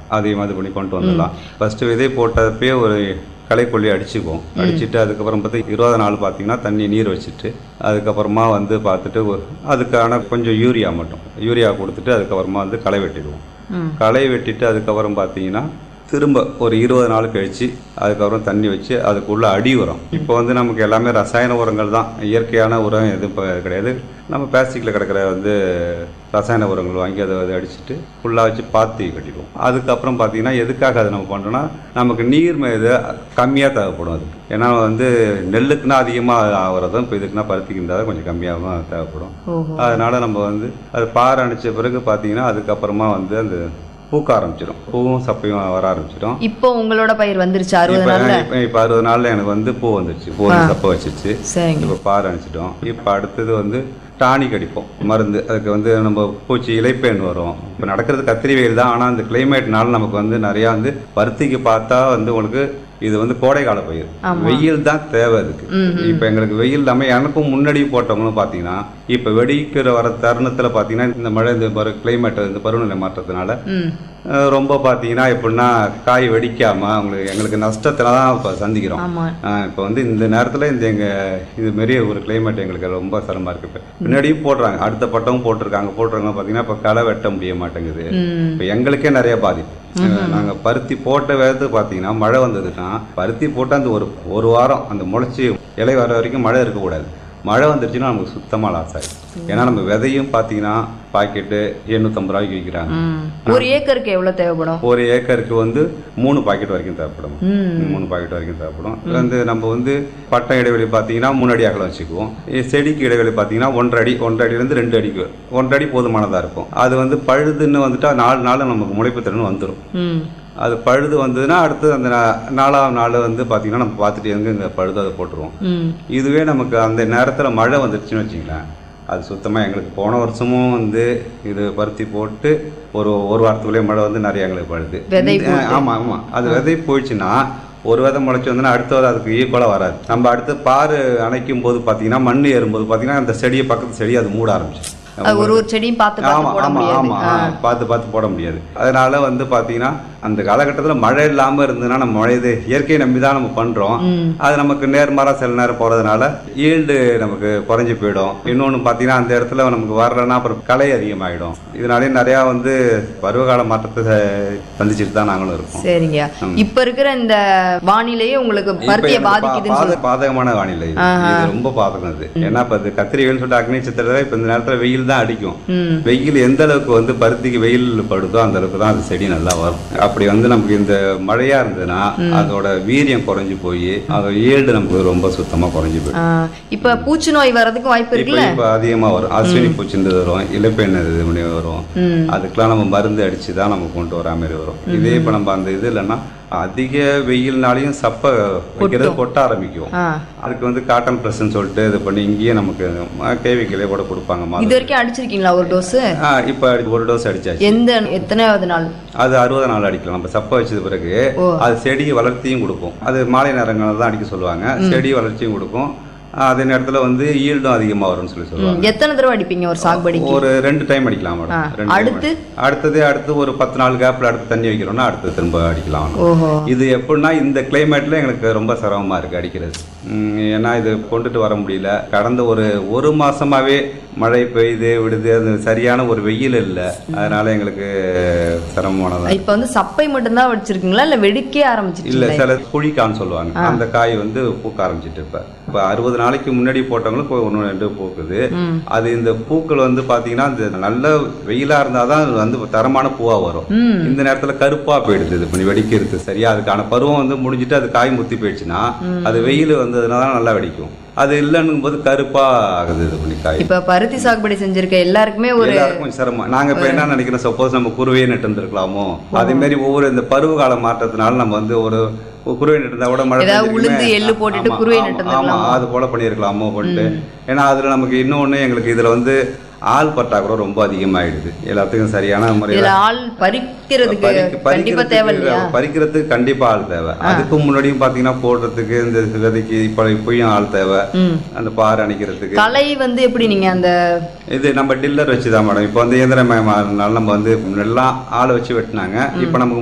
அதையும் இது பண்ணி கொண்டு வந்துடலாம் ஃபஸ்ட்டு விதை போட்டப்பே ஒரு களைக்கொல்லி அடிச்சுக்குவோம் அடிச்சுட்டு அதுக்கப்புறம் பார்த்து இருபது நாள் பார்த்தீங்கன்னா தண்ணி நீர் வச்சுட்டு அதுக்கப்புறமா வந்து பார்த்துட்டு ஒரு- அதுக்கான கொஞ்சம் யூரியா மட்டும் யூரியா கொடுத்துட்டு அதுக்கப்புறமா வந்து களை வெட்டிடுவோம் ம். களை வெட்டிட்டு அதுக்கப்புறம் பார்த்தீங்கன்னா திரும்ப ஒரு இருபது நாள் கழிச்சு அதுக்கப்புறம் தண்ணி வச்சு அதுக்குள்ள அடி உரம் இப்போ வந்து நமக்கு எல்லாமே ரசாயன உரங்கள் தான் இயற்கையான உரம் எதுவும் இப்போ கிடையாது நம்ம பிளாஸ்டிக்கில் கிடக்கிற வந்து ரசாயன உரங்கள் வாங்கி அதை அதை அடிச்சுட்டு ஃபுல்லாக வச்சு பாத்தி கட்டிடுவோம் அதுக்கப்புறம் பார்த்தீங்கன்னா எதுக்காக அதை நம்ம பண்ணுறோன்னா நமக்கு நீர் இது கம்மியாக தேவைப்படும் அதுக்கு ஏன்னா வந்து நெல்லுக்குன்னா அதிகமாக ஆகிறதும் இப்போ இதுக்குன்னா பருத்திக்கு இருந்தால் கொஞ்சம் கம்மியாக தான் தேவைப்படும் ஓஹோ அதனால நம்ம வந்து அது பாறை அணைச்ச பிறகு பார்த்தீங்கன்னா அதுக்கப்புறமா வந்து அந்த பூக்க ஆரம்பிச்சிடும் பூவும் சப்பையும் வர ஆரம்பிச்சிடும் இப்போ உங்களோட பயிர் வந்துருச்சு அறுபது இப்போ நாள்ல இப்போ இப்போ அறுபது நாளில் எனக்கு வந்து பூ வந்துருச்சு பூ வந்து சப்பை வச்சிருச்சு சரிங்க இப்போ பாறை அணைச்சிட்டோம் இப்போ அடுத்தது வந்து டானிக் அடிப்போம் மருந்து அதுக்கு வந்து நம்ம பூச்சி இலைப்பேன் வரும் இப்போ நடக்கிறது கத்திரி வெயில் தான் ஆனால் அந்த கிளைமேட்னால நமக்கு வந்து நிறையா வந்து பருத்திக்கு பார்த்தா வந்து உங்களுக்கு இது வந்து கோடை கால பயிர் வெயில் தான் தேவை அதுக்கு இப்போ எங்களுக்கு வெயில் இல்லாமல் எனக்கும் முன்னாடி போட்டவங்களும் பார்த்தீங்கன்னா இப்போ வெடிக்கிற வர தருணத்தில் பார்த்தீங்கன்னா இந்த மழை இந்த பரு கிளைமேட் இந்த பருவநிலை மாற்றத்தினால ம் அஹ் ரொம்ப பார்த்தீங்கன்னா எப்படின்னா காய் வெடிக்காம அவங்களுக்கு எங்களுக்கு நஷ்டத்தில் தான் இப்போ சந்திக்கிறோம் ஆமா இப்போ வந்து இந்த நேரத்தில் இந்த எங்கள் இது மாரி ஒரு கிளைமேட் எங்களுக்கு ரொம்ப சிரமமாக இருக்குது இப்போ முன்னாடியும் போடுறாங்க அடுத்த பட்டமும் போட்டிருக்காங்க போட்டிருக்காங்க பார்த்தீங்கன்னா இப்போ களை வெட்ட முடிய மாட்டேங்குது ம் இப்போ எங்களுக்கே நிறைய பாதிப்பு நாங்கள் பருத்தி போட்ட வேகத்துக்கு பார்த்தீங்கன்னா மழை வந்ததுன்னா பருத்தி போட்டு அந்த ஒரு ஒரு வாரம் அந்த முளைச்சி இலை வர வரைக்கும் மழை இருக்கக்கூடாது மழை வந்துருச்சுன்னா நமக்கு சுத்தமாக லாஸ் ஆகிடும் ஏன்னா நம்ம விதையும் பார்த்தீங்கன்னா பாக்கெட்டு எண்ணூற்றம்பது ரூபாய்க்கு விற்கிறாங்க ம் ஒரு ஏக்கருக்கு எவ்வளவு தேவைப்படும் ஒரு ஏக்கருக்கு வந்து மூணு பாக்கெட் வரைக்கும் தேவைப்படும் ம் மூணு பாக்கெட் வரைக்கும் தேவைப்படும் இது வந்து நம்ம வந்து பட்டம் இடைவெளி பார்த்தீங்கன்னா மூணு அடி அகலம் வச்சுக்குவோம் இ- செடிக்கு இடைவெளி பார்த்தீங்கன்னா ஒன்றரை அடி ஒன்றரை அடியிலேருந்து ரெண்டு அடிக்கு ஒன்றரை அடி போதுமானதாக இருக்கும் அது வந்து பழுதுன்னு வந்துட்டா நாலு நாள் நமக்கு முளைப்பு திறன் வந்துடும் ம் அது பழுது வந்ததுன்னா அடுத்து அந்த நா- நாலாவது நாள் வந்து பார்த்தீங்கன்னா நம்ம பார்த்துட்டு எங்க இங்கே பழுது அதை போட்டுருவோம் ம் இதுவே நமக்கு அந்த நேரத்தில் மழை வந்துருச்சுன்னு வச்சுங்களேன் அது சுத்தமாக எங்களுக்கு போன வருஷமும் வந்து இது பருத்தி போட்டு ஒரு ஒரு வாரத்துக்குள்ளேயே மழை வந்து நிறைய எங்களுக்கு பழுது விதை இந்த- ஆமா ஆமா அது விதை போயிடுச்சுன்னா ஒரு விதை முளைச்சி வந்தோன்னா அடுத்த விதை அதுக்கு ஈக்குவலாக வராது நம்ம அடுத்து பாரு அணைக்கும் போது பார்த்தீங்கன்னா மண் ஏறும்போது பார்த்தீங்கன்னா அந்த செடியை பக்கத்து செடியை அது மூட ஆரம்பிச்சு அது ஒரு ஒரு செடியும் பார்த்து ஆமா பார்த்து போட ஆமா முடியாது ஆமா ஆ. பார்த்து பார்த்து போட முடியாது அதனால வந்து பாத்தீங்கன்னா அந்த காலகட்டத்தில் மழை இல்லாம இருந்ததுன்னா நம்ம மழை இது இயற்கையை நம்பி தான் நம்ம பண்றோம் ம் அது நமக்கு நேர்மாறா சில நேரம் போறதுனால ஈல்டு நமக்கு குறைஞ்சு போயிடும் இன்னொன்று பார்த்தீங்கன்னா அந்த இடத்துல நமக்கு வரலன்னா அப்புறம் களை அதிகமாகிடும் இதனாலே நிறையா வந்து பருவகால மாற்றத்தை ச- சந்திச்சுட்டு தான் நாங்களும் இருக்கோம் சரிங்க இப்ப இருக்கிற இந்த வானிலையே உங்களுக்கு இப்ப பருத்தியை எனக்கு பா- பாதிக்குதுன்னு பாத- பாதகமான வானிலை இது. இது ரொம்ப பாதகம் இது ஏன்னா இப்ப இது கத்திரி வெயில் சொல்லிட்டு அக்னி சித்திரத்தை இப்ப இந்த நேரத்துல வெயில் தான் அடிக்கும் ம் வெயில் எந்த அளவுக்கு வந்து பருத்திக்கு வெயில் படுதோ அந்த அளவுக்கு தான் அந்த செடி நல்லா வரும் அப்படி வந்து நமக்கு இந்த மழையா இருந்ததுன்னா அதோட வீரியம் குறைஞ்சு போய் அதோட ஈல்டு நமக்கு ரொம்ப சுத்தமா குறைஞ்சு போயிடும் ஆ, இப்ப பூச்சி நோய் வர்றதுக்கு வாய்ப்பு இப்ப இருக்குல்ல இப்ப அதிகமா வரும் அஸ்வினி பூச்சின்றது வரும் இலப்பெண் இது பண்ணி வரும் ம் அதுக்கெல்லாம் நம்ம மருந்து அடிச்சு தான் நம்ம கொண்டு வரா மாதிரி வரும் இதே இப்போ நம்ம அந்த இது இல்லைன்னா அதிக வெயில்னாலையும் சப்பை வைக்கிறது கொட்ட ஆரம்பிக்கும் ஆ அதுக்கு வந்து காட்டன் ப்ரெஸ்ன்னு சொல்லிட்டு இது பண்ணி இங்கேயே நமக்கு கேவிக்கிலே கூட கொடுப்பாங்க இது மாதம் வரைக்கும் அடிச்சிருக்கீங்களா ஒரு டோஸ் ஆ இப்போ ஒரு டோஸ் அடிச்சாச்சு எந்த எத்தனையாவது நாள் அது அறுபது நாள் அடிக்கலாம் நம்ம சப்பை வச்சது பிறகு ஓ. அது செடி வளர்ச்சியும் கொடுக்கும் அது மாலை நேரங்களில் தான் அடிக்க சொல்லுவாங்க செடி வளர்ச்சியும் கொடுக்கும் அதே நேரத்தில் வந்து ஈல்டும் அதிகமாக வரும்னு சொல்லி சொல்லுவாங்க ம், எத்தனை தடவை அடிப்பீங்க ஒரு சாகுபடிக்கு ஒரு ரெண்டு டைம் அடிக்கலாம் மேடம் ஆ, ரெண்டு time அடுத்து? அடி- அடுத்தது அடுத்து ஒரு பத்து நாள் கேப்ல அடுத்து தண்ணி வைக்கிறோம்னா அடுத்து திரும்ப அடிக்கலாம் ஓஹோ இது எப்படின்னா இந்த கிளைமேட்ல எங்களுக்கு ரொம்ப சிரமமா இருக்கு அடிக்கிறது உம், ஏன்னா இது கொண்டுட்டு வர முடியல கடந்த ஒரு ஒரு மாசமாவே மழை பெய்யுது விடுது அது சரியான ஒரு வெயில் இல்லை அதனால எங்களுக்கு சிரமமானதா இப்ப வந்து சப்பை மட்டும்தான் வச்சிருக்கீங்களா இல்ல வெடிக்க இல்ல ஆரம்பிச்சிருக்கீங்களா சில குழிக்கான்னு சொல்லுவாங்க அந்த காய் வந்து பூக்க ஆரம்பிச்சிட்டு இப்ப இப்ப அறுபது நாளைக்கு முன்னாடி போட்டவங்களுக்கு இப்போ ஒன்று ரெண்டு பூக்குது ம் அது இந்த பூக்கள் வந்து பாத்தீங்கன்னா இந்த நல்ல வெயிலா இருந்தாதான் அது வந்து தரமான பூவா வரும் ம் இந்த நேரத்துல கருப்பா போயிடுது இது பண்ணி வெடிக்கிறது சரியா அதுக்கான பருவம் வந்து முடிஞ்சிட்டு அது காய் முத்தி போயிடுச்சுன்னா அது வெயில் வந்ததுனால தான் நல்லா வெடிக்கும் அது இல்லைன்னும் போது கருப்பா ஆகுது இது பண்ணி காய் இப்ப பருத்தி சாகுபடி செஞ்சிருக்க எல்லாருக்குமே ஒரு எல்லாருக்கும் கொஞ்சம் சிரமம் நாங்க இப்ப என்ன நினைக்கிறோம் சப்போஸ் நம்ம குருவையே நட்டு இருந்திருக்கலாமோ அதே மாதிரி ஒவ்வொரு இந்த பருவகால மாற்றத்தினால நம்ம வந்து ஒரு குருவை நட்டு இருந்தா கூட மழை ஏதாவது பெஞ்சிருக்குமே. உளுந்து, எள்ளு போட்டுட்டு ஆமா, குருவை ஆமா, நட்டு ஆமா இருந்திருக்கலாமோ? அது போல பண்ணியிருக்கலாமோ பண்ணிட்டு ஏன்னா அதுல நமக்கு இன்னொன்னு எங்களுக்கு இதுல வந்து ஆள் பற்றாக்குறை ரொம்ப அதிகமாயிடுது எல்லாத்துக்கும் சரியான முறையில் இதுல ஆள் பறிக்கிறதுக்கு பறிக்க- கண்டிப்பா தேவை இல்லையா பறிக்கிறதுக்கு பறிக்கிறதுக்கு கண்டிப்பா ஆள் தேவை அதுக்கு முன்னாடியும் பாத்தீங்கன்னா போடுறதுக்கு இந்த விதைக்கு இப்ப இப்பயும் ஆள் தேவை ம் அந்த பார் அணைக்கிறதுக்கு களை வந்து எப்படி நீங்க அந்த இது நம்ம டில்லர் வச்சுதான் மேடம் இப்போ வந்து இயந்திரமயமானால நம்ம வந்து முன்னெல்லாம் ஆளை வச்சு வெட்டினாங்க இப்போ நமக்கு